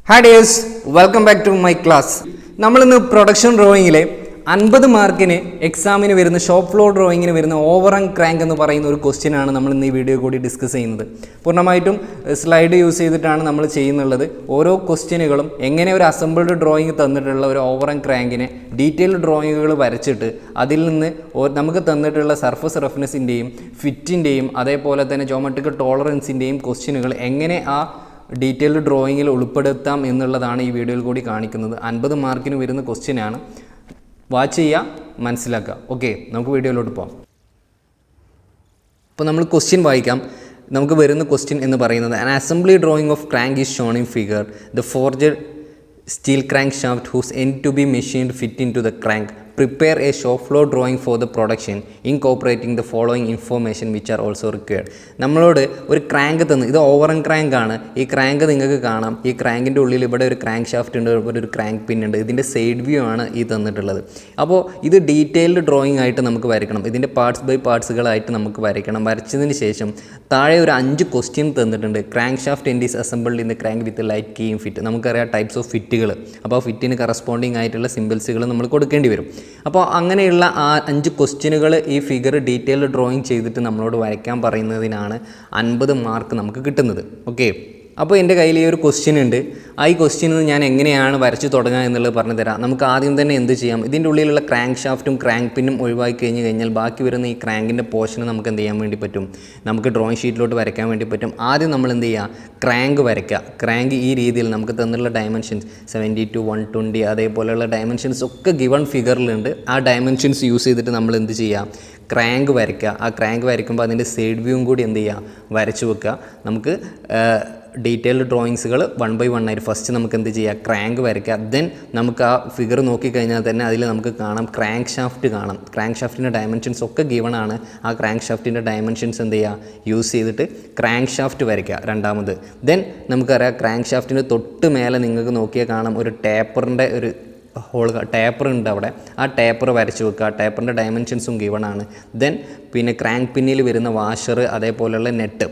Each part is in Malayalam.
Hi dears welcome back to my class നമ്മളിന്ന് പ്രൊഡക്ഷൻ ഡ്രോയിങ്ങിലെ അൻപത് മാർക്കിന് എക്സാമിന് വരുന്ന ഷോപ്പ് ഫ്ലോർ ഡ്രോയിങ്ങിന് വരുന്ന ഓവർ ആൻഡ് ക്രാങ്ക് എന്ന് പറയുന്ന ഒരു ക്വസ്റ്റ്യൻ ആണ് നമ്മൾ ഇന്ന് ഈ വീഡിയോ കൂടി ഡിസ്കസ് ചെയ്യുന്നത് പൂർണ്ണമായിട്ടും സ്ലൈഡ് യൂസ് ചെയ്തിട്ടാണ് നമ്മൾ ചെയ്യുന്നുള്ളത് ഓരോ ക്വസ്റ്റ്യനുകളും എങ്ങനെ ഒരു അസംബിൾഡ് ഡ്രോയിങ് തന്നിട്ടുള്ള ഒരു ഓവർ ആൻഡ് ക്രാങ്കിനെ ഡീറ്റെയിൽഡ് ഡ്രോയിങ്ങുകൾ വരച്ചിട്ട് അതിൽ നിന്ന് ഓ- നമുക്ക് തന്നിട്ടുള്ള സർഫസ് റഫ്നെസ്സിൻ്റെയും ഫിറ്റിൻ്റെയും അതേപോലെ തന്നെ ജോമെട്രിക്കൽ ടോളറൻസിൻ്റെയും ക്വസ്റ്റ്യനുകൾ എങ്ങനെ ആ ഡീറ്റെയിൽഡ് ഡ്രോയിങ്ങിൽ ഉൾപ്പെടുത്താം എന്നുള്ളതാണ് ഈ വീഡിയോയിൽ കൂടി കാണിക്കുന്നത് അൻപത് മാർക്കിന് വരുന്ന ക്വസ്റ്റ്യൻ ആണ് വാച്ച് ചെയ്യുക മനസ്സിലാക്കുക ഓക്കെ നമുക്ക് വീഡിയോയിലോട്ട് പോകാം അപ്പോൾ നമ്മൾ ക്വസ്റ്റ്യൻ വായിക്കാം നമുക്ക് വരുന്ന ക്വസ്റ്റ്യൻ എന്ന് പറയുന്നത് an assembly drawing of crank is shown in figure the forged steel crank shaft whose end to be machined fit into the crank prepare a show flow drawing for the production incorporating the following information which are also required നമ്മളോട് ഒരു ക്രാങ്ക് തന്ന് ഇത് ഓവർ ആൻഡ് ക്രാങ്ക് ആണ് ഈ ക്രാങ്ക് നിങ്ങൾക്ക് കാണാം ഈ ക്രാങ്കിൻ്റെ ഉള്ളിൽ ഇവിടെ ഒരു ക്രാങ്ക് ഷാഫ്റ്റ് ഉണ്ട് ഇവിടെ ഒരു ക്രാങ്ക് പിൻ ഉണ്ട് ഇതിൻ്റെ സൈഡ് വ്യൂ ആണ് ഈ തന്നിട്ടുള്ളത് അപ്പോൾ ഇത് ഡീറ്റെയിൽഡ് ഡ്രോയിങ് ആയിട്ട് നമുക്ക് വരയ്ക്കണം ഇതിൻ്റെ പാർട്സ് ബൈ പാർട്സുകളായിട്ട് നമുക്ക് വരയ്ക്കണം വരച്ചതിന് ശേഷം താഴെ ഒരു അഞ്ച് ക്വസ്റ്റ്യൻ തന്നിട്ടുണ്ട് crank shaft end is assembled in the crank with light കീയും ഫിറ്റ് നമുക്കറിയാം ടൈപ്സ് ഓഫ് ഫിറ്റുകൾ അപ്പോൾ ആ ഫിറ്റിന് കറസ്പോണ്ടിങ് ആയിട്ടുള്ള സിമ്പിൾസുകൾ നമ്മൾ കൊടുക്കേണ്ടി വരും അപ്പോൾ അങ്ങനെയുള്ള ആ അഞ്ച് ക്വസ്റ്റ്യനുകൾ ഈ ഫിഗർ ഡീറ്റെയിൽഡ് ഡ്രോയിങ് ചെയ്തിട്ട് നമ്മളോട് വരയ്ക്കാൻ പറയുന്നതിനാണ് അൻപത് മാർക്ക് നമുക്ക് കിട്ടുന്നത് ഓക്കെ അപ്പോൾ എൻ്റെ കയ്യിൽ ഈ ഒരു ക്വസ്റ്റ്യൻ ഉണ്ട് ആ ഈ ക്വസ്റ്റ്യൻ ഞാൻ എങ്ങനെയാണ് വരച്ച് തുടങ്ങുക എന്നുള്ളത് പറഞ്ഞു തരാം നമുക്ക് ആദ്യം തന്നെ എന്ത് ചെയ്യാം ഇതിൻ്റെ ഉള്ളിലുള്ള ക്രാങ്ക് ഷാഫ്റ്റും ക്രാങ്ക് പിന്നും ഒഴിവാക്കി കഴിഞ്ഞ് കഴിഞ്ഞാൽ ബാക്കി വരുന്ന ഈ ക്രാങ്കിൻ്റെ പോർഷന് നമുക്ക് എന്ത് ചെയ്യാൻ വേണ്ടി പറ്റും നമുക്ക് ഡ്രോയിങ് ഷീറ്റിലോട്ട് വരയ്ക്കാൻ വേണ്ടി പറ്റും ആദ്യം നമ്മൾ എന്ത് ചെയ്യുക ക്രാങ്ക് വരയ്ക്കുക ക്രാങ്ക് ഈ രീതിയിൽ നമുക്ക് തന്നിട്ടുള്ള dimensions seventy two one twenty അതേപോലെയുള്ള ഡയമെൻഷൻസ് ഒക്കെ ഗിവൺ ഫിഗറിലുണ്ട് ആ ഡയമെൻഷൻസ് യൂസ് ചെയ്തിട്ട് നമ്മൾ എന്ത് ചെയ്യുക ക്രാങ്ക് വരയ്ക്കുക ആ ക്രാങ്ക് വരയ്ക്കുമ്പോൾ അതിൻ്റെ സൈഡ് വ്യൂവും കൂടി എന്ത് ചെയ്യുക വരച്ചു വെക്കുക നമുക്ക് ഡീറ്റെയിൽഡ് ഡ്രോയിങ്സുകൾ വൺ ബൈ വൺ ആയിട്ട് ഫസ്റ്റ് നമുക്ക് എന്ത് ചെയ്യുക ക്രാങ്ക് വരയ്ക്കുക ദെൻ നമുക്ക് ആ ഫിഗർ നോക്കിക്കഴിഞ്ഞാൽ തന്നെ അതിൽ നമുക്ക് കാണാം ക്രാങ്ക് ഷാഫ്റ്റ് കാണാം ക്രാങ്ക് ഷാഫ്റ്റിൻ്റെ ഡയമെൻഷൻസ് ഒക്കെ ഗിവൺ ആണ് ആ ക്രാങ്ക് ഷാഫ്റ്റിൻ്റെ ഡയമെൻഷൻസ് എന്ത് ചെയ്യുക യൂസ് ചെയ്തിട്ട് ക്രാങ്ക് ഷാഫ്റ്റ് വരയ്ക്കുക രണ്ടാമത് ദെൻ നമുക്കറിയാം ക്രാങ്ക് ഷാഫ്റ്റിൻ്റെ തൊട്ട് മേലെ നിങ്ങൾക്ക് നോക്കിയാൽ കാണാം ഒരു ടേപ്പറിൻ്റെ ഒരു ഹോൾ ടേപ്പർ ഉണ്ട് അവിടെ ആ ടേപ്പർ വരച്ച് വെക്കുക ആ ടേപ്പറിൻ്റെ ഡയമെൻഷൻസും ഗിവൺ ആണ് ദെൻ പിന്നെ ക്രാങ്ക് പിന്നിൽ വരുന്ന വാഷർ അതേപോലെയുള്ള നെറ്റ്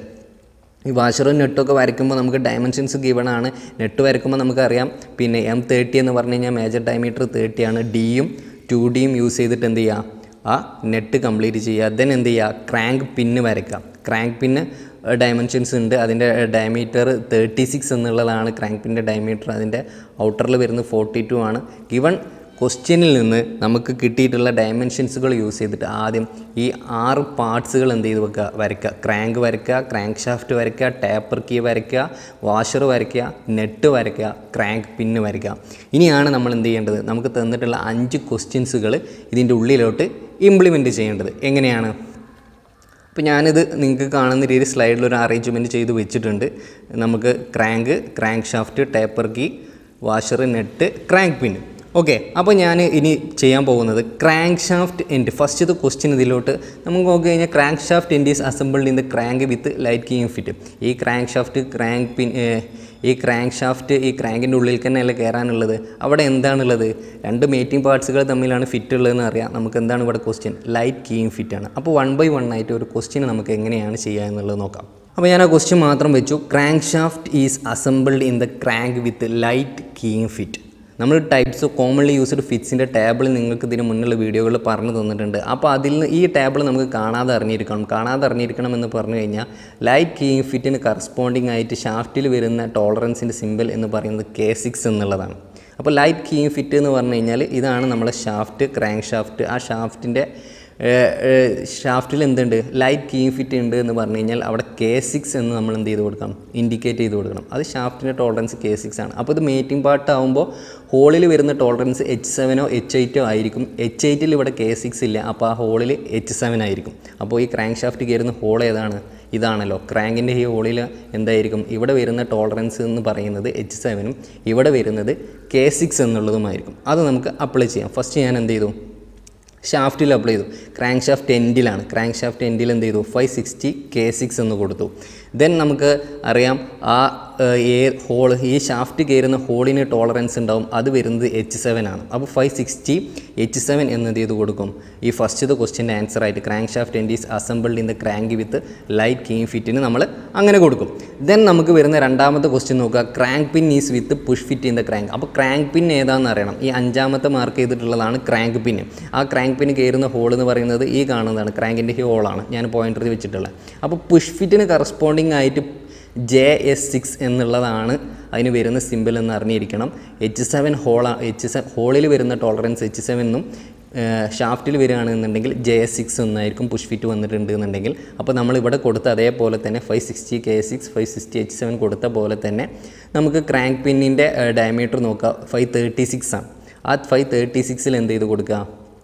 ഈ വാഷറും നെട്ടൊക്കെ വരയ്ക്കുമ്പോൾ നമുക്ക് ഡയമെൻഷൻസ് ഗിവൺ ആണ് നെറ്റ് വരയ്ക്കുമ്പോൾ നമുക്കറിയാം പിന്നെ എം തേർട്ടി എന്ന് പറഞ്ഞു കഴിഞ്ഞാൽ മേജർ ഡയമീറ്റർ തേർട്ടി ആണ് ഡിയും ടു ഡിയും യൂസ് ചെയ്തിട്ട് എന്ത് ചെയ്യുക ആ നെറ്റ് കംപ്ലീറ്റ് ചെയ്യുക ദെൻ എന്ത് ചെയ്യുക ക്രാങ്ക് പിന്ന് വരയ്ക്കുക ക്രാങ്ക് പിന്ന് ഡയമെൻഷൻസ് ഉണ്ട് അതിൻ്റെ ഡയമീറ്റർ തേർട്ടി സിക്സ് എന്നുള്ളതാണ് ക്രാങ്ക് പിൻ്റെ ഡയമീറ്റർ അതിൻ്റെ ഔട്ടറിൽ വരുന്നത് ഫോർട്ടി ടു ആണ് ഗിവൺ ക്വസ്റ്റ്യനിൽ നിന്ന് നമുക്ക് കിട്ടിയിട്ടുള്ള ഡയമെൻഷൻസുകൾ യൂസ് ചെയ്തിട്ട് ആദ്യം ഈ ആറ് പാർട്സുകൾ എന്ത് ചെയ്ത് വെക്കുക വരയ്ക്കുക ക്രാങ്ക് വരയ്ക്കുക ക്രാങ്ക് ഷാഫ്റ്റ് വരയ്ക്കുക ടേപ്പർ കീ വരയ്ക്കുക വാഷർ വരയ്ക്കുക നെറ്റ് വരയ്ക്കുക ക്രാങ്ക് പിന്ന് വരയ്ക്കുക ഇനിയാണ് നമ്മൾ എന്ത് ചെയ്യേണ്ടത് നമുക്ക് തന്നിട്ടുള്ള അഞ്ച് ക്വസ്റ്റ്യൻസുകൾ ഇതിൻ്റെ ഉള്ളിലോട്ട് ഇംപ്ലിമെൻറ്റ് ചെയ്യേണ്ടത് എങ്ങനെയാണ് അപ്പോൾ ഞാനിത് നിങ്ങൾക്ക് കാണുന്ന രീതിയിൽ സ്ലൈഡിൽ ഒരു അറേഞ്ച്മെൻറ്റ് ചെയ്ത് വെച്ചിട്ടുണ്ട് നമുക്ക് crank crank shaft taper key washer nut crank pin okay അപ്പോൾ ഞാൻ ഇനി ചെയ്യാൻ പോകുന്നത് ക്രാങ്ക് ഷാഫ്റ്റ് എൻഡ് ഫസ്റ്റത്തെ ക്വസ്റ്റ്യൻ ഇതിലോട്ട് നമുക്ക് നോക്കി കഴിഞ്ഞാൽ crank shaft end is assembled in the crank with light കീയും ഫിറ്റ് ഈ ക്രാങ്ക് ഷാഫ്റ്റ് ക്രാങ്ക് പിൻ ഈ ക്രാങ്ക് ഷാഫ്റ്റ് ഈ ക്രാങ്കിൻ്റെ ഉള്ളിൽ തന്നെയല്ലേ കയറാനുള്ളത് അവിടെ എന്താണുള്ളത് രണ്ട് മേറ്റിംഗ് പാർട്സുകൾ തമ്മിലാണ് ഫിറ്റ് ഉള്ളതെന്ന് അറിയാം നമുക്ക് എന്താണ് ഇവിടെ ക്വസ്റ്റ്യൻ ലൈറ്റ് കീയും ഫിറ്റ് ആണ് അപ്പോൾ വൺ ബൈ വൺ ആയിട്ട് ഒരു ക്വസ്റ്റ്യൻ നമുക്ക് എങ്ങനെയാണ് ചെയ്യുക എന്നുള്ളത് നോക്കാം അപ്പോൾ ഞാൻ ആ ക്വസ്റ്റ്യൻ മാത്രം വെച്ചു crank shaft is assembled in the crank with light കീയും ഫിറ്റ് നമ്മൾ ടൈപ്സ് ഓഫ് കോമൺലി യൂസ്ഡ് ഫിറ്റ്സിൻ്റെ ടേബിൾ നിങ്ങൾക്ക് ഇതിന് മുന്നുള്ള വീഡിയോകളിൽ പറഞ്ഞു തന്നിട്ടുണ്ട് അപ്പോൾ അതിൽ നിന്ന് ഈ ടേബിൾ നമുക്ക് കാണാതെ അറിഞ്ഞിരിക്കണം കാണാതെ അറിഞ്ഞിരിക്കണം എന്ന് പറഞ്ഞു കഴിഞ്ഞാൽ ലൈറ്റ് കീയിങ് ഫിറ്റിന് കറസ്പോണ്ടിങ് ആയിട്ട് ഷാഫ്റ്റിൽ വരുന്ന ടോളറൻസിൻ്റെ സിമ്പിൾ എന്ന് പറയുന്നത് കെ സിക്സ് എന്നുള്ളതാണ് അപ്പോൾ ലൈറ്റ് കീയിങ് ഫിറ്റ് എന്ന് പറഞ്ഞു കഴിഞ്ഞാൽ ഇതാണ് നമ്മളെ ഷാഫ്റ്റ് ക്രാങ്ക് ഷാഫ്റ്റ് ആ ഷാഫ്റ്റിൻ്റെ ഷാഫ്റ്റിൽ എന്തുണ്ട് ലൈറ്റ് കീ ഫിറ്റ് ഉണ്ട് എന്ന് പറഞ്ഞു കഴിഞ്ഞാൽ അവിടെ കെ സിക്സ് എന്ന് നമ്മൾ എന്ത് ചെയ്ത് കൊടുക്കണം ഇൻഡിക്കേറ്റ് ചെയ്ത് കൊടുക്കണം അത് ഷാഫ്റ്റിൻ്റെ ടോളറൻസ് കെ സിക്സ് ആണ് അപ്പോൾ ഇത് മേറ്റിംഗ് പാർട്ട് ആകുമ്പോൾ ഹോളിൽ വരുന്ന ടോളറൻസ് എച്ച് സെവനോ എച്ച് എയ്റ്റോ ആയിരിക്കും എച്ച് എയ്റ്റിൽ ഇവിടെ കെ സിക്സ് ഇല്ല അപ്പോൾ ആ ഹോളിൽ എച്ച് സെവൻ ആയിരിക്കും അപ്പോൾ ഈ ക്രാങ്ക് ഷാഫ്റ്റ് കയറുന്ന ഹോൾ ഏതാണ് ഇതാണല്ലോ ക്രാങ്കിൻ്റെ ഈ ഹോളിൽ എന്തായിരിക്കും ഇവിടെ വരുന്ന ടോളറൻസ് എന്ന് പറയുന്നത് എച്ച് സെവനും ഇവിടെ വരുന്നത് കെ സിക്സ് എന്നുള്ളതുമായിരിക്കും അത് നമുക്ക് അപ്ലൈ ചെയ്യാം ഫസ്റ്റ് ഞാൻ എന്ത് ചെയ്തു ഷാഫ്റ്റിൽ അപ്ലൈ ചെയ്തു ക്രാങ്ക് ഷാഫ്റ്റ് എൻഡിലാണ് ക്രാങ്ക് ഷാഫ്റ്റ് എൻഡിൽ എന്ത് ചെയ്തു ഫൈവ് സിക്സ്റ്റി കെ സിക്സ് എന്ന് കൊടുത്തു ദെൻ നമുക്ക് അറിയാം ആ എ ഹോൾ ഈ ഷാഫ്റ്റ് കയറുന്ന ഹോളിന് ടോളറൻസ് ഉണ്ടാവും അത് വരുന്നത് എച്ച് സെവൻ ആണ് അപ്പോൾ ഫൈവ് സിക്സ്റ്റി എച്ച് സെവൻ എന്നത് ചെയ്ത് കൊടുക്കും ഈ ഫസ്റ്റത്തെ ക്വസ്റ്റ്യൻ്റെ ആൻസർ ആയിട്ട് crank shaft end is assembled in the crank with light കീം ഫിറ്റിന് നമ്മൾ അങ്ങനെ കൊടുക്കും ദെൻ നമുക്ക് വരുന്ന രണ്ടാമത്തെ ക്വസ്റ്റ്യൻ നോക്കുക crank pin is with push fit in the crank അപ്പോൾ ക്രാങ്ക് പിൻ ഏതാണെന്ന് അറിയണം ഈ അഞ്ചാമത്തെ മാർക്ക് ചെയ്തിട്ടുള്ളതാണ് ക്രാങ്ക് പിൻ ആ ക്രാങ്ക് പിൻ കയറുന്ന ഹോൾ എന്ന് പറയുന്നത് ഈ കാണുന്നതാണ് ക്രാങ്കിൻ്റെ ഈ ഹോളാണ് ഞാൻ പോയിന്റർ വെച്ചിട്ടുള്ളത് അപ്പോൾ പുഷ് ഫിറ്റിന് കറസ്പോണ്ടിങ് ആയിട്ട് ജെ എസ് സിക്സ് എന്നുള്ളതാണ് അതിന് വരുന്ന സിമ്പിൾ എന്ന് അറിഞ്ഞിരിക്കണം H seven hole H seven ഹോളിൽ വരുന്ന ടോളറൻസ് എച്ച് സെവനും ഷാഫ്റ്റിൽ വരികയാണെന്നുണ്ടെങ്കിൽ ജെ എസ് സിക്സ് എന്നായിരിക്കും പുഷ് ഫിറ്റ് വന്നിട്ടുണ്ട് എന്നുണ്ടെങ്കിൽ അപ്പോൾ നമ്മൾ ഇവിടെ കൊടുത്ത അതേപോലെ തന്നെ five sixty K six five sixty H seven കൊടുത്ത പോലെ തന്നെ നമുക്ക് ക്രാങ്ക് പിന്നിൻ്റെ ഡയമീറ്റർ നോക്കാം ഫൈവ് തേർട്ടി സിക്സ് ആണ് ആ ഫൈവ് തേർട്ടി സിക്സിൽ എന്ത് ചെയ്ത് കൊടുക്കുക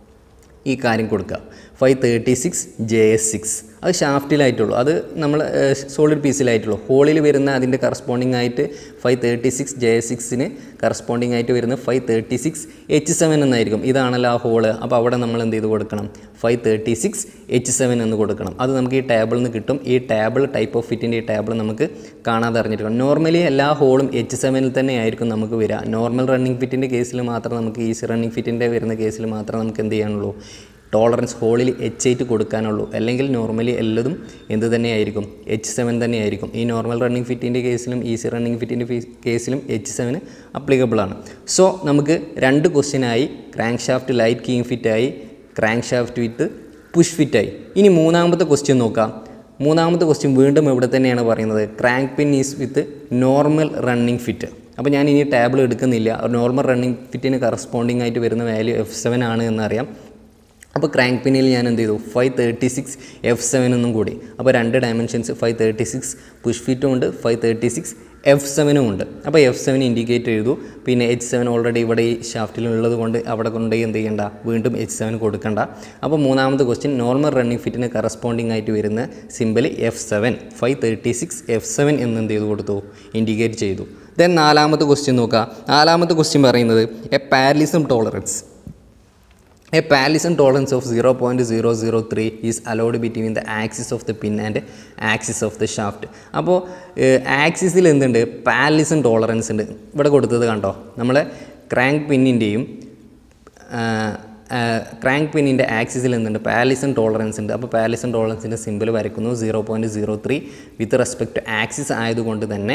ഈ കാര്യം കൊടുക്കുക five thirty six J S six അത് ഷാഫ്റ്റിലായിട്ടുള്ളൂ അത് നമ്മൾ സോളിഡ് പീസിലായിട്ടുള്ളൂ ഹോളിൽ വരുന്ന അതിൻ്റെ കറസ്പോണ്ടിങ് ആയിട്ട് five thirty six J S സിക്സിന് കറസ്പോണ്ടിങ് ആയിട്ട് വരുന്ന five thirty six H seven എന്നായിരിക്കും ഇതാണല്ലോ ആ ഹോള് അപ്പോൾ അവിടെ നമ്മൾ എന്ത് ചെയ്ത് കൊടുക്കണം five thirty six H seven എന്ന് കൊടുക്കണം അത് നമുക്ക് ഈ ടേബിളിൽ നിന്ന് കിട്ടും ഈ ടേബിൾ ടൈപ്പ് ഓഫ് ഫിറ്റിൻ്റെ ഈ ടേബിൾ നമുക്ക് കാണാതെ അറിഞ്ഞിരിക്കണം നോർമലി എല്ലാ ഹോളും എച്ച് സെവനിൽ തന്നെ ആയിരിക്കും നമുക്ക് വരിക നോർമൽ റണ്ണിങ് ഫിറ്റിൻ്റെ കേസിൽ മാത്രം നമുക്ക് ഈസി റണ്ണിങ് ഫിറ്റിൻ്റെ വരുന്ന കേസിൽ മാത്രം നമുക്ക് എന്ത് ചെയ്യാനുള്ളൂ ടോളറൻസ് ഹോളിൽ എച്ച് എയ്റ്റ് കൊടുക്കാനുള്ളൂ അല്ലെങ്കിൽ നോർമലി എല്ലതും എന്ത് തന്നെയായിരിക്കും എച്ച് സെവൻ തന്നെയായിരിക്കും ഈ നോർമൽ റണ്ണിങ് ഫിറ്റിൻ്റെ കേസിലും ഈസി റണ്ണിങ് ഫിറ്റിൻ്റെ കേസിലും എച്ച് സെവന് അപ്ലിക്കബിൾ ആണ് സോ നമുക്ക് രണ്ട് ക്വസ്റ്റ്യനായി ക്രാങ്ക് ഷാഫ്റ്റ് ലൈറ്റ് കീങ് ഫിറ്റായി ക്രാങ്ക് ഷാഫ്റ്റ് വിത്ത് പുഷ് ഫിറ്റായി ഇനി മൂന്നാമത്തെ ക്വസ്റ്റ്യൻ നോക്കാം മൂന്നാമത്തെ ക്വസ്റ്റ്യൻ വീണ്ടും ഇവിടെ തന്നെയാണ് പറയുന്നത് crank pin is with normal running fit അപ്പോൾ ഞാൻ ഇനി ടേബിൾ എടുക്കുന്നില്ല നോർമൽ റണ്ണിങ് ഫിറ്റിന് കറസ്പോണ്ടിങ് ആയിട്ട് വരുന്ന വാല്യൂ എഫ് സെവൻ ആണ് എന്നറിയാം അപ്പോൾ ക്രാങ്ക് പിന്നിൽ ഞാൻ എന്ത് ചെയ്തു five thirty six F seven എന്നും കൂടി അപ്പോൾ രണ്ട് dimensions five thirty six push ഫിറ്റും ഉണ്ട് ഫൈവ് തേർട്ടി സിക്സ് എഫ് സെവനും ഉണ്ട് അപ്പോൾ എഫ് സെവൻ ഇൻഡിക്കേറ്റ് ചെയ്തു പിന്നെ എച്ച് സെവൻ ഓൾറെഡി ഇവിടെ ഈ ഷാഫ്റ്റിൽ ഉള്ളത് കൊണ്ട് അവിടെ കൊണ്ടുപോയി എന്ത് ചെയ്യണ്ട വീണ്ടും എച്ച് സെവൻ കൊടുക്കണ്ട അപ്പോൾ മൂന്നാമത്തെ ക്വസ്റ്റ്യൻ നോർമൽ റണ്ണിങ് ഫിറ്റിന് കറസ്പോണ്ടിങ് ആയിട്ട് വരുന്ന symbol F seven five thirty six F seven എന്ന് എന്ത് ചെയ്തു കൊടുത്തു ഇൻഡിക്കേറ്റ് ചെയ്തു ദെൻ നാലാമത്തെ ക്വസ്റ്റ്യൻ നോക്കുക നാലാമത്തെ ക്വസ്റ്റ്യൻ പറയുന്നത് a parallelism tolerance A Pallisan tolerance of 0.003 is allowed between the axis of the pin and axis of the shaft. അപ്പോൾ ആക്സിസിൽ എന്തുണ്ട് പാലിസൺ ടോളറൻസ് ഉണ്ട് ഇവിടെ കൊടുത്തത് കണ്ടോ നമ്മൾ ക്രാങ്ക് പിന്നിൻ്റെയും ക്രാങ്ക് പിന്നിൻ്റെ ആക്സിസിൽ എന്തുണ്ട് പാലിസൺ ടോളറൻസ് ഉണ്ട് അപ്പോൾ പാലിസൺ ടോളറൻസിൻ്റെ സിമ്പിൾ വരയ്ക്കുന്നു zero point zero three with respect to axis ആയതുകൊണ്ട് തന്നെ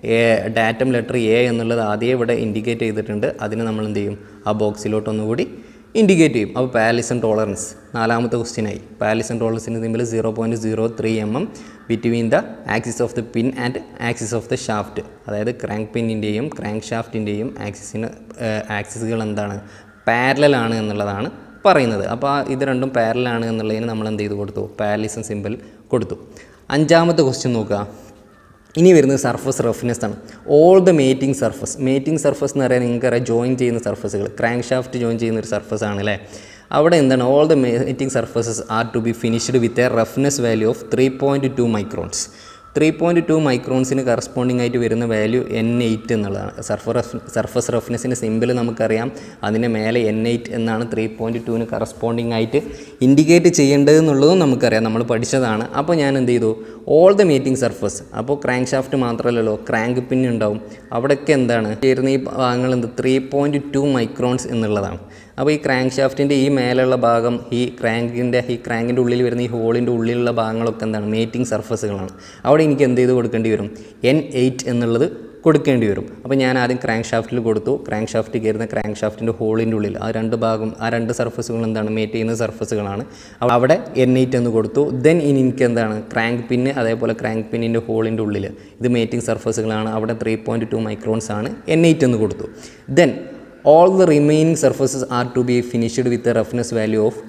ഡാറ്റം ലെറ്റർ എ എന്നുള്ളത് ആദ്യം ഇവിടെ ഇൻഡിക്കേറ്റ് ചെയ്തിട്ടുണ്ട് അതിന് നമ്മൾ എന്ത് ചെയ്യും ആ ബോക്സിലോട്ടൊന്നുകൂടി ഇൻഡിക്കേറ്റ് ചെയ്യും അപ്പോൾ പാലിസൺ ടോളറൻസ് നാലാമത്തെ ക്വസ്റ്റ്യനായി പാലിസൺ ടോളറൻസിൻ്റെ symbol zero point zero three M M between the axis of the pin and axis of the shaft അതായത് ക്രാങ്ക് പിന്നിൻ്റെയും ക്രാങ്ക് ഷാഫ്റ്റിൻ്റെയും ആക്സിസിന് ആക്സിസുകൾ എന്താണ് പാരലൽ ആണ് എന്നുള്ളതാണ് പറയുന്നത് അപ്പോൾ ആ ഇത് രണ്ടും പാരലാണ് എന്നുള്ളതിന് നമ്മൾ എന്ത് ചെയ്ത് കൊടുത്തു പാരലിസം സിമ്പിൾ കൊടുത്തു അഞ്ചാമത്തെ ക്വസ്റ്റ്യൻ നോക്കുക ഇനി വരുന്നത് സർഫസ് റഫ്നെസ് ആണ് all the mating surface mating surface എന്ന് പറയാൻ നിങ്ങൾക്കറിയാം ജോയിൻ ചെയ്യുന്ന സർഫസുകൾ ക്രാങ്ക് ഷാഫ്റ്റ് ജോയിൻ ചെയ്യുന്ന ഒരു സർഫസ് ആണ് അല്ലേ അവിടെ എന്താണ് all the mating surfaces are to be finished with a roughness value of three point two microns three point two മൈക്രോൺസിന് കറസ്പോണ്ടിങ് ആയിട്ട് വരുന്ന വാല്യൂ എൻ എയ്റ്റ് എന്നുള്ളതാണ് സർഫർ റഫ് സർഫസ് റഫ്നെസ്സിൻ്റെ സിമ്പിൾ നമുക്കറിയാം അതിൻ്റെ മേലെ എൻ എയ്റ്റ് എന്നാണ് ത്രീ പോയിൻറ്റ് ടുവിന് കറസ്പോണ്ടിങ് ആയിട്ട് ഇൻഡിക്കേറ്റ് ചെയ്യേണ്ടത് എന്നുള്ളതും നമുക്കറിയാം നമ്മൾ പഠിച്ചതാണ് അപ്പോൾ ഞാൻ എന്ത് ചെയ്തു ഓൾ ദ മീറ്റിംഗ് സർഫസ് അപ്പോൾ ക്രാങ്ക് ഷാഫ്റ്റ് മാത്രമല്ലല്ലോ ക്രാങ്ക് പിൻ ഉണ്ടാവും അവിടെയൊക്കെ എന്താണ് ചേരുന്ന ഈ ഭാഗങ്ങൾ എന്ത് ത്രീ പോയിൻറ്റ് ടു മൈക്രോൺസ് എന്നുള്ളതാണ് അപ്പോൾ ഈ ക്രാങ്ക് ഷാഫ്റ്റിൻ്റെ ഈ മേലുള്ള ഭാഗം ഈ ക്രാങ്കിൻ്റെ ഈ ക്രാങ്കിൻ്റെ ഉള്ളിൽ വരുന്ന ഈ ഹോളിൻ്റെ ഉള്ളിലുള്ള ഭാഗങ്ങളൊക്കെ എന്താണ് മേറ്റിംഗ് സർഫസുകളാണ് അവിടെ എനിക്ക് എന്ത് ചെയ്ത് കൊടുക്കേണ്ടി വരും എൻ എയ്റ്റ് എന്നുള്ളത് കൊടുക്കേണ്ടി വരും അപ്പോൾ ഞാൻ ആദ്യം ക്രാങ്ക് ഷാഫ്റ്റിൽ കൊടുത്തു ക്രാങ്ക് ഷാഫ്റ്റ് കയറുന്ന ക്രാങ്ക് ഷാഫ്റ്റിൻ്റെ ഹോളിൻ്റെ ഉള്ളിൽ ആ രണ്ട് ഭാഗം ആ രണ്ട് സർഫസുകൾ എന്താണ് മേറ്റ് ചെയ്യുന്ന സർഫസുകളാണ് അപ്പോൾ അവിടെ എൻ എയ്റ്റ് എന്ന് കൊടുത്തു ദെൻ ഇനി എനിക്ക് എന്താണ് ക്രാങ്ക് പിന്ന് അതേപോലെ ക്രാങ്ക് പിന്നിൻ്റെ ഹോളിൻ്റെ ഉള്ളിൽ ഇത് മേറ്റിംഗ് സർഫസുകളാണ് അവിടെ ത്രീ പോയിൻറ്റ് ടു മൈക്രോൺസ് ആണ് എൻ എയ്റ്റ് എന്ന് കൊടുത്തു then all the remaining surfaces are to be finished with a roughness value of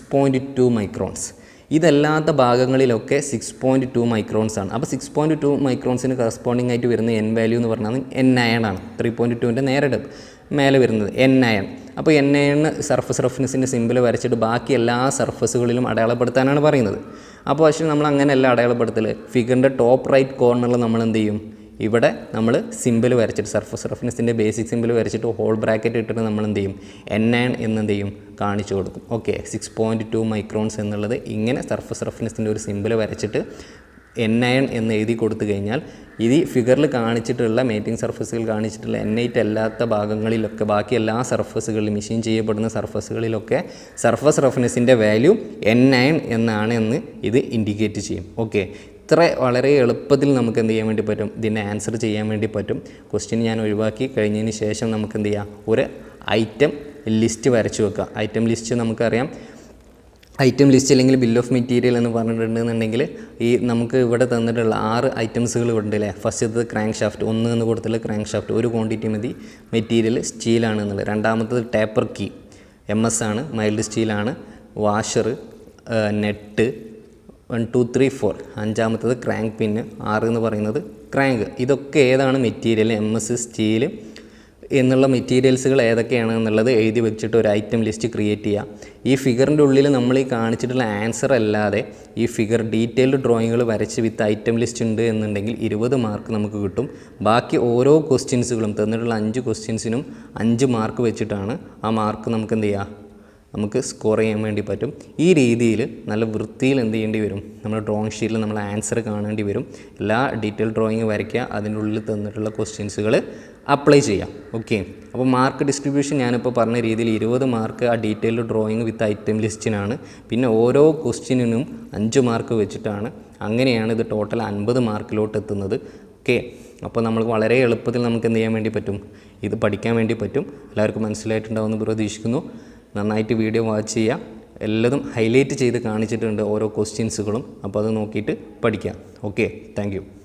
6.2 microns ഇതല്ലാത്ത ഭാഗങ്ങളിലൊക്കെ സിക്സ് പോയിൻറ്റ് ടു മൈക്രോൺസ് ആണ് അപ്പോൾ സിക്സ് പോയിൻറ്റ് ടു മൈക്രോൺസിന് കറസ്പോണ്ടിങ് ആയിട്ട് വരുന്ന എൻ വാല്യൂ എന്ന് പറഞ്ഞാൽ എൻ നയൺ ആണ് ത്രീ പോയിൻറ്റ് ടുവിൻ്റെ നേരെ ഡബ് മേലെ വരുന്നത് എൻ നയൺ അപ്പോൾ എൻ നയണ് സർഫസ് റഫ്നെസ്സിൻ്റെ സിമ്പിൾ വരച്ചിട്ട് ബാക്കി എല്ലാ സർഫസുകളിലും അടയാളപ്പെടുത്താനാണ് പറയുന്നത് അപ്പോൾ പക്ഷേ നമ്മൾ അങ്ങനെയല്ല അടയാളപ്പെടുത്തൽ ഫിഗറിൻ്റെ ടോപ്പ് റൈറ്റ് കോർണറിൽ നമ്മൾ എന്ത് ചെയ്യും ഇവിടെ നമ്മൾ സിമ്പിൾ വരച്ചിട്ട് സർഫസ് റഫ്നെസ്സിൻ്റെ ബേസിക് സിമ്പിൾ വരച്ചിട്ട് ഹോൾ ബ്രാക്കറ്റ് ഇട്ടിട്ട് നമ്മൾ എന്ത് ചെയ്യും എൻ നയൺ എന്ന് എന്ത് ചെയ്യും കാണിച്ചു കൊടുക്കും okay six point two microns എന്നുള്ളത് ഇങ്ങനെ സർഫസ് റഫ്നെസ്സിൻ്റെ ഒരു സിമ്പിൾ വരച്ചിട്ട് എൻ അയൺ എന്ന് എഴുതി കൊടുത്തു കഴിഞ്ഞാൽ ഇത് ഫിഗറിൽ കാണിച്ചിട്ടുള്ള മേറ്റിംഗ് സർഫസുകൾ കാണിച്ചിട്ടുള്ള എൻ ഐറ്റ് അല്ലാത്ത ഭാഗങ്ങളിലൊക്കെ ബാക്കി എല്ലാ സർഫസുകളിലും മെഷീൻ ചെയ്യപ്പെടുന്ന സർഫസുകളിലൊക്കെ സർഫസ് റഫ്നെസ്സിൻ്റെ വാല്യൂ എൻ അയൺ എന്നാണ് എന്ന് ഇത് ഇൻഡിക്കേറ്റ് ചെയ്യും ഓക്കെ ഇത്ര വളരെ എളുപ്പത്തിൽ നമുക്ക് എന്ത് ചെയ്യാൻ വേണ്ടി പറ്റും ഇതിൻ്റെ ആൻസർ ചെയ്യാൻ വേണ്ടി പറ്റും ക്വസ്റ്റ്യൻ ഞാൻ ഒഴിവാക്കി കഴിഞ്ഞതിന് ശേഷം നമുക്ക് എന്ത് ചെയ്യാം ഒരു ഐറ്റം ലിസ്റ്റ് വരച്ചു വെക്കുക ഐറ്റം ലിസ്റ്റ് നമുക്കറിയാം ഐറ്റം ലിസ്റ്റ് അല്ലെങ്കിൽ ബിൽ ഓഫ് മെറ്റീരിയൽ എന്ന് പറഞ്ഞിട്ടുണ്ടെന്നുണ്ടെങ്കിൽ ഈ നമുക്ക് ഇവിടെ തന്നിട്ടുള്ള ആറ് ഐറ്റംസുകൾ ഇവിടെ ഉണ്ട് അല്ലേ ഫസ്റ്റത്തത് ക്രാങ്ക് ഷാഫ്റ്റ് ഒന്ന് എന്ന് കൊടുത്തുള്ള ക്രാങ്ക് ഷാഫ്റ്റ് ഒരു ക്വാണ്ടിറ്റി മതി മെറ്റീരിയൽ സ്റ്റീലാണ് എന്നുള്ളത് രണ്ടാമത്തത് ടേപ്പർ കീ എം എസ് ആണ് മൈൽഡ് സ്റ്റീലാണ് washer nut one two three four അഞ്ചാമത്തത് ക്രാങ്ക് പിന്ന് ആറ് എന്ന് പറയുന്നത് ക്രാങ്ക് ഇതൊക്കെ ഏതാണ് മെറ്റീരിയൽ എം എസ് സ്റ്റീൽ എന്നുള്ള മെറ്റീരിയൽസുകൾ ഏതൊക്കെയാണ് എന്നുള്ളത് എഴുതി വെച്ചിട്ട് ഒരു ഐറ്റം ലിസ്റ്റ് ക്രിയേറ്റ് ചെയ്യുക ഈ ഫിഗറിൻ്റെ ഉള്ളിൽ നമ്മൾ ഈ കാണിച്ചിട്ടുള്ള ആൻസർ അല്ലാതെ ഈ ഫിഗർ ഡീറ്റെയിൽഡ് ഡ്രോയിങ്ങുകൾ വരച്ച് വിത്ത് ഐറ്റം ലിസ്റ്റ് ഉണ്ട് എന്നുണ്ടെങ്കിൽ ഇരുപത് മാർക്ക് നമുക്ക് കിട്ടും ബാക്കി ഓരോ ക്വസ്റ്റ്യൻസുകളും തന്നിട്ടുള്ള അഞ്ച് ക്വസ്റ്റ്യൻസിനും അഞ്ച് മാർക്ക് വെച്ചിട്ടാണ് ആ മാർക്ക് നമുക്ക് എന്ത് ചെയ്യുക നമുക്ക് സ്കോർ ചെയ്യാൻ വേണ്ടി പറ്റും ഈ രീതിയിൽ നല്ല വൃത്തിയിൽ എന്ത് ചെയ്യേണ്ടി വരും നമ്മൾ ഡ്രോയിങ് ഷീറ്റിൽ നമ്മൾ ആൻസർ കാണേണ്ടി വരും എല്ലാ ഡീറ്റെയിൽ ഡ്രോയിങ് വരയ്ക്കുക അതിൻ്റെ ഉള്ളിൽ തന്നിട്ടുള്ള ക്വസ്റ്റ്യൻസുകൾ അപ്ലൈ ചെയ്യാം ഓക്കെ അപ്പോൾ മാർക്ക് ഡിസ്ട്രിബ്യൂഷൻ ഞാനിപ്പോൾ പറഞ്ഞ രീതിയിൽ ഇരുപത് മാർക്ക് ആ ഡീറ്റെയിൽഡ് ഡ്രോയിങ് വിത്ത് ഐറ്റം ലിസ്റ്റിനാണ് പിന്നെ ഓരോ ക്വസ്റ്റ്യനിനും അഞ്ച് മാർക്ക് വെച്ചിട്ടാണ് അങ്ങനെയാണ് ഇത് ടോട്ടൽ അൻപത് മാർക്കിലോട്ട് എത്തുന്നത് ഓക്കെ അപ്പോൾ നമുക്ക് വളരെ എളുപ്പത്തിൽ നമുക്ക് എന്ത് ചെയ്യാൻ വേണ്ടി പറ്റും ഇത് പഠിക്കാൻ വേണ്ടി പറ്റും എല്ലാവർക്കും മനസ്സിലായിട്ടുണ്ടാവുമെന്ന് പ്രതീക്ഷിക്കുന്നു നന്നായിട്ട് വീഡിയോ വാച്ച് ചെയ്യുക എല്ലതും ഹൈലൈറ്റ് ചെയ്ത് കാണിച്ചിട്ടുണ്ട് ഓരോ ക്വസ്റ്റ്യൻസുകളും അപ്പോൾ അത് നോക്കിയിട്ട് പഠിക്കാം ഓക്കെ താങ്ക്